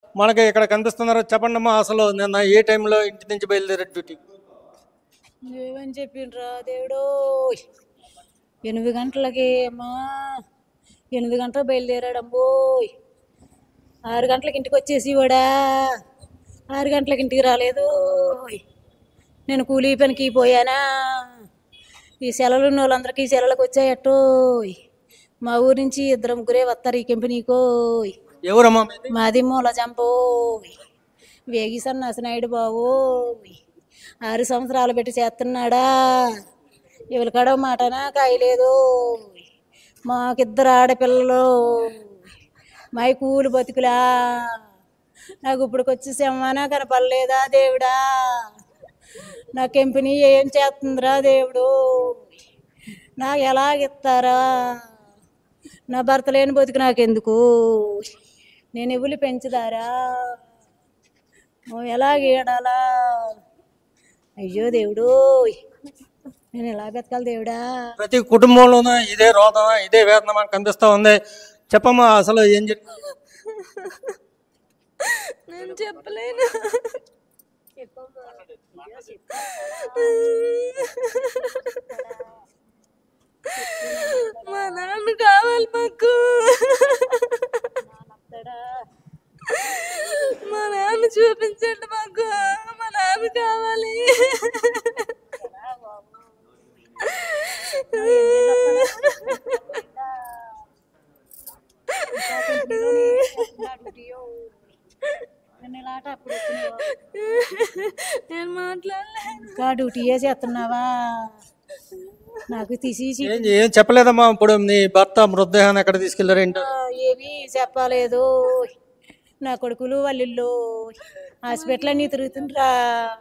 మనకి ఇక్కడ కనిపిస్తున్నారు చెప్పండి అమ్మా అసలు నిన్న ఏ టైంలో ఇంటి నుంచి బయలుదేరారు డ్యూటీ ఏమని చెప్పిండ్రా దేవుడు ఎనిమిది గంటలకి అమ్మా ఎనిమిది గంటలకు బయలుదేరాడు అమ్మోయ్ ఆరు గంటలకు ఇంటికి వచ్చేసి వాడా ఆరు గంటలకు ఇంటికి రాలేదు నేను కూలీ పనికి పోయానా ఈ సెలవులు ఉన్న వాళ్ళందరికీ సెలవులకు వచ్చాయట్టోయ్ మా ఊరి నుంచి ఇద్దరు ముగ్గురే వస్తారు ఈ కంపెనీకోయ్ ఎవరమ్మా మీది? మాది మూల చంపోయ్ వేగి సన్నాసినాయుడు బావోయ్ ఆరు సంవత్సరాలు పెట్టి చేస్తున్నాడా ఎవరి కడవ మాటనా కాయలేదు మాకిద్దరు ఆడపిల్లలు మై కూలి బతుకులా నాకు ఇప్పుడు వచ్చి సెమ్మనా కనపడలేదా దేవుడా నా కంపెనీ ఏం చేస్తుందిరా దేవుడు నాకు ఎలాగిస్తారా నా భర్త లేని బతుకు నాకెందుకు నేను ఇవ్వులు పెంచుదారా నువ్వు ఎలా గీడాలా అయ్యో దేవుడు నేను ఎలా బతకాలి దేవుడా ప్రతి కుటుంబంలోనూ ఇదే రోదన ఇదే వేదన మనకు కనిపిస్తూ ఉంది చెప్పమ్మా అసలు ఏం జరిగింది నేను చెప్పలేను మా నాన్న కావాలి మాకు మా నాన్న చూపించండి మాకు మా నాన్న కావాలి నేను ఇలాట అప్పుడు వచ్చినావా? నేను మాట్లాడలేను ఇంకా డ్యూటీ చేస్తున్నావా నాకు తీసి ఏం ఏం చెప్పలేదమ్మా ఇప్పుడు నీ భర్త మృతదేహాన్ని ఎక్కడ తీసుకెళ్లారు ఏంటో ఏమీ చెప్పలేదు నా కొడుకులు వాళ్ళిల్లు హాస్పిటల్ అన్నీ తిరుగుతుండ్రా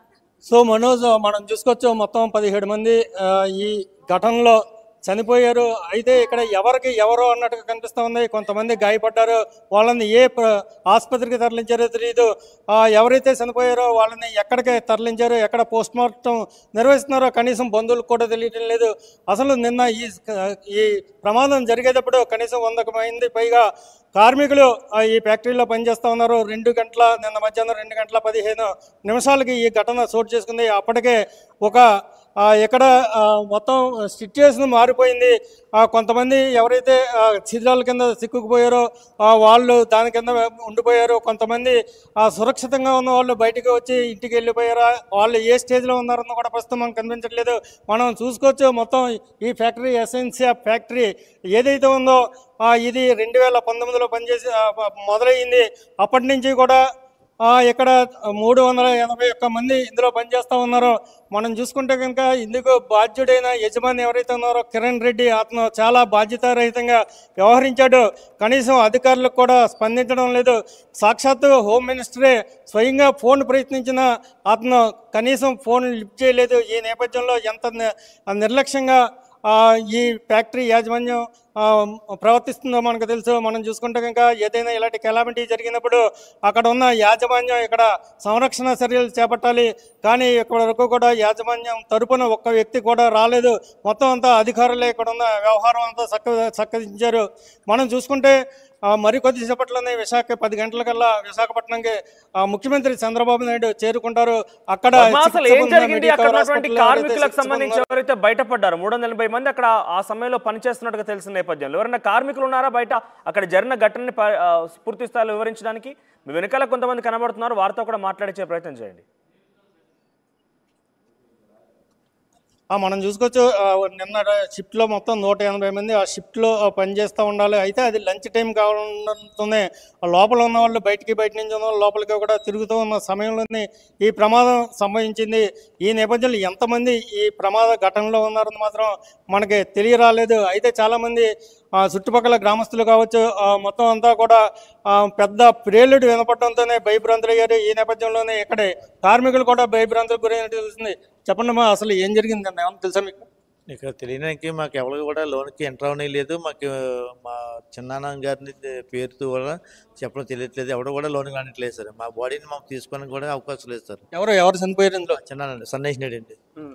సో మనోజ్ మనం చూసుకోవచ్చు మొత్తం పదిహేడు మంది ఆ, ఈ ఘటనలో చనిపోయారు అయితే ఇక్కడ ఎవరికి ఎవరు అన్నట్టుగా కనిపిస్తూ ఉంది కొంతమంది గాయపడ్డారు వాళ్ళని ఏ ప్ర- ఆసుపత్రికి తరలించారో తెలియదు ఆ, ఎవరైతే చనిపోయారో వాళ్ళని ఎక్కడికి తరలించారో ఎక్కడ పోస్ట్ మార్టం నిర్వహిస్తున్నారో కనీసం బంధువులకు కూడా తెలియటం లేదు అసలు నిన్న ఈ ఈ ప్రమాదం జరిగేటప్పుడు కనీసం వందకు మంది పైగా కార్మికులు ఆ, ఈ ఫ్యాక్టరీలో పనిచేస్తూ ఉన్నారు రెండు గంటల నిన్న మధ్యాహ్నం రెండు గంటల పదిహేను నిమిషాలకి ఈ ఘటన చోటు చేసుకుంది అప్పటికే ఒక ఆ, ఇక్కడ ఆ, మొత్తం సిచ్యువేషన్ మారిపోయింది ఆ, కొంతమంది ఎవరైతే ఆ, శిథిలాల కింద చిక్కుకుపోయారో ఆ, వాళ్ళు దాని కింద ఉండిపోయారు కొంతమంది ఆ, సురక్షితంగా ఉన్న వాళ్ళు బయటికి వచ్చి ఇంటికి వెళ్ళిపోయారా వాళ్ళు ఏ స్టేజ్లో ఉన్నారన్న కూడా ప్రస్తుతం మనకు కనిపించట్లేదు మనం చూసుకోవచ్చు మొత్తం ఈ ఫ్యాక్టరీ ఎసెన్షియా ఫ్యాక్టరీ ఏదైతే ఉందో ఆ, ఇది రెండు వేల పంతొమ్మిదిలో పనిచేసి ఆ, ప- మొదలైంది అప్పటి నుంచి కూడా ఆ, ఇక్కడ మూడు వందల ఎనభై ఒక్క మంది ఇందులో పనిచేస్తూ ఉన్నారు మనం చూసుకుంటే కనుక ఇందుకు బాధ్యుడైన యజమాని ఎవరైతే ఉన్నారో కిరణ్ రెడ్డి అతను చాలా బాధ్యతారహితంగా వ్యవహరించాడు కనీసం అధికారులకు కూడా స్పందించడం లేదు సాక్షాత్తు హోమ్ మినిస్టరే స్వయంగా ఫోన్ ప్రయత్నించిన అతను కనీసం ఫోన్ లిఫ్ట్ చేయలేదు ఈ నేపథ్యంలో ఎంత ని- నిర్లక్ష్యంగా ఆ, ఈ ఫ్యాక్టరీ యాజమాన్యం ఆ, ప్రవర్తిస్తుందో మనకు తెలుసు మనం చూసుకుంటే కనుక ఏదైనా ఇలాంటి కెలామిటీ జరిగినప్పుడు అక్కడ ఉన్న యాజమాన్యం ఇక్కడ సంరక్షణ చర్యలు చేపట్టాలి కానీ ఇక్కడి వరకు కూడా యాజమాన్యం తరపున ఒక్క వ్యక్తి కూడా రాలేదు మొత్తం అంతా అధికారులే ఇక్కడ ఉన్న వ్యవహారం అంతా చక్క చక్కదించారు మనం చూసుకుంటే ఆ, మరికొద్ది సేపట్లోనే విశాఖ పది గంటలకల్లా విశాఖపట్నంకి ఆ, ముఖ్యమంత్రి చంద్రబాబు నాయుడు చేరుకుంటారు అక్కడ పద్మా, అసలు చికిత్స ఏం పొందిన జరిగింది మెడికల్ అక్కడ ఉన్నటువంటి హాస్పిటల్లో ఎవరైతే కార్మికులకు చికిత్స సంబంధించి పొందుతున్నారో ఎవరైతే బయటపడ్డారు మూడు వందల ఎనభై మంది అక్కడ ఆ సమయంలో పనిచేస్తున్నట్టుగా తెలిసిన నేపథ్యంలో ఎవరైనా కార్మికులు ఉన్నారా బయట అక్కడ జరిగిన ఘటనని ప- ఆ, పూర్తి స్థాయిలో వివరించడానికి మీ వెనకాల కొంతమంది కనబడుతున్నారు వారితో కూడా మాట్లాడించే ప్రయత్నం చేయండి ఆ, మనం చూసుకోవచ్చు ఆ, నిన్న షిఫ్ట్లో మొత్తం నూట ఎనభై మంది ఆ షిఫ్ట్లో పనిచేస్తూ ఉండాలి అయితే అది లంచ్ టైం కావడంతోనే ఆ లోపల ఉన్న వాళ్ళు బయటికి బయట నుంచి ఉన్న వాళ్ళు లోపలికి కూడా తిరుగుతూ ఉన్న సమయంలోనే ఈ ప్రమాదం సంభవించింది ఈ నేపథ్యంలో ఎంతమంది ఈ ప్రమాద ఘటనలో ఉన్నారని మాత్రం మనకి తెలియరాలేదు అయితే చాలామంది ఆ, చుట్టుపక్కల గ్రామస్తులు కావచ్చు ఆ, మొత్తం అంతా కూడా ఆ, పెద్ద ప్రేలుడు వినపడటంతోనే భయభ్రాంతులయ్యారు ఈ నేపథ్యంలోనే ఇక్కడ కార్మికులు కూడా భయభ్రాంతులకు గురైనట్టు తెలుస్తుంది చెప్పండి అమ్మా అసలు ఏం జరిగింది అన్న ఏమన్నా తెలుసా మీకు ఇక్కడ తెలియడానికి మాకు ఎవరికి కూడా లోన్కి ఎంటర్ అవనే లేదు మాకు మా చిన్నాన్న గారిని పేరుతో కూడా చెప్పడం తెలియట్లేదు ఎవరు కూడా లోన్ కానట్లేదు సార్ మా బాడీని మాకు తీసుకోవడానికి కూడా అవకాశం లేదు సార్ ఎవరు ఎవరు చనిపోయారు ఇందులో చిన్నాన్న సన్నేష్ నాయుడు అండి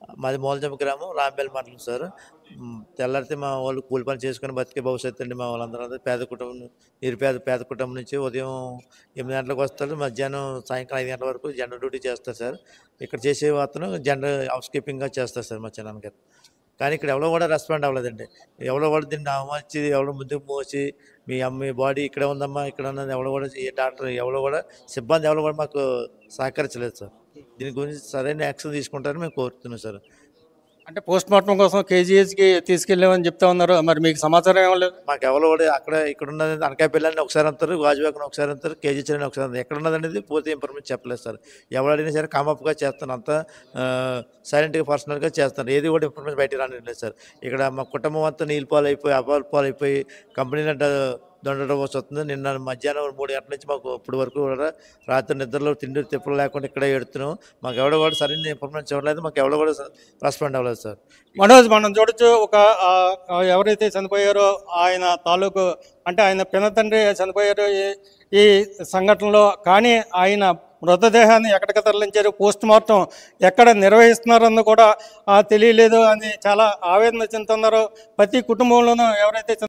మాది మూలజమ్మ గ్రామం రాంబెల్ మండలం సార్ మ్, తెల్లారితే మా వాళ్ళు కూలి పని చేసుకుని బతికే భవిష్యత్తు అండి మా వాళ్ళందరూ అదే పేద కుటుంబం నిరుపేద పేద కుటుంబం నుంచి ఉదయం ఎనిమిది గంటలకు వస్తారు మధ్యాహ్నం సాయంకాలం ఐదు గంటల వరకు జెండర్ డ్యూటీ చేస్తారు సార్ ఇక్కడ చేసే అతను జెండర్ హౌస్ కీపింగ్గా చేస్తారు సార్ మా చిన్నాన్నగారు కానీ ఇక్కడ ఎవరో కూడా రెస్పాండ్ అవ్వలేదండి ఎవరో కూడా దీన్ని అవమానించి ఎవరో ముందుకు మోసి మీ అమ్మ మీ బాడీ ఇక్కడే ఉందమ్మా ఇక్కడ ఉన్నది ఎవరో కూడా ఏ డాక్టర్ ఎవరో కూడా సిబ్బంది ఎవరో కూడా మాకు సహకరించలేదు సార్ దీని గురించి సరైన యాక్షన్ తీసుకుంటారని మేము కోరుతున్నాం సార్ అంటే పోస్ట్ మార్టం కోసం కేజీహెచ్కి తీసుకెళ్ళామని చెప్తా ఉన్నారు మరి మీకు సమాచారం ఏం లేదు మాకు ఎవరో కూడా అక్కడ ఇక్కడ ఉన్నది అనకాపల్లి అని ఒకసారి అంటారు గాజువాకని ఒకసారి అంటారు కేజీ అని ఒకసారి అంటారు ఎక్కడ ఉన్నది అనేది పూర్తి ఇన్ఫర్మేషన్ చెప్పలేదు సార్ ఎవరు అడిగినా సరే కామప్గా చేస్తాను అంతా సైలెంట్గా పర్సనల్గా చేస్తాను ఏది కూడా ఇన్ఫర్మేషన్ బయటికి రానిలేదు సార్ ఇక్కడ మా కుటుంబం అంతా నీళ్ళు పాలు అయిపోయి అపాలు పాలు అయిపోయి కంపెనీలో దొండడం వస్తుంది నిన్న మధ్యాహ్నం మూడు గంటల నుంచి మాకు ఇప్పుడు వరకు కూడా రాత్రి నిద్రలో తిండి తిప్పలు లేకుండా ఇక్కడే ఎడుతున్నాం మాకు ఎవడో కూడా సరైన ఇన్ఫర్మేషన్ ఇవ్వలేదు మాకు ఎవడో కూడా రెస్పాండ్ అవ్వలేదు సార్ మనోజ్ మనం చూడొచ్చు ఒక ఆ, ఆ, ఎవరైతే చనిపోయారో ఆయన తాలూకు అంటే ఆయన పినతండ్రి చనిపోయారు ఈ- ఈ సంఘటనలో కానీ ఆయన మృతదేహాన్ని ఎక్కడికి తరలించారు పోస్ట్ మార్టం ఎక్కడ నిర్వహిస్తున్నారన్న కూడా ఆ, తెలియలేదు అని చాలా ఆవేదన చెందుతున్నారు ప్రతి కుటుంబంలోనూ ఎవరైతే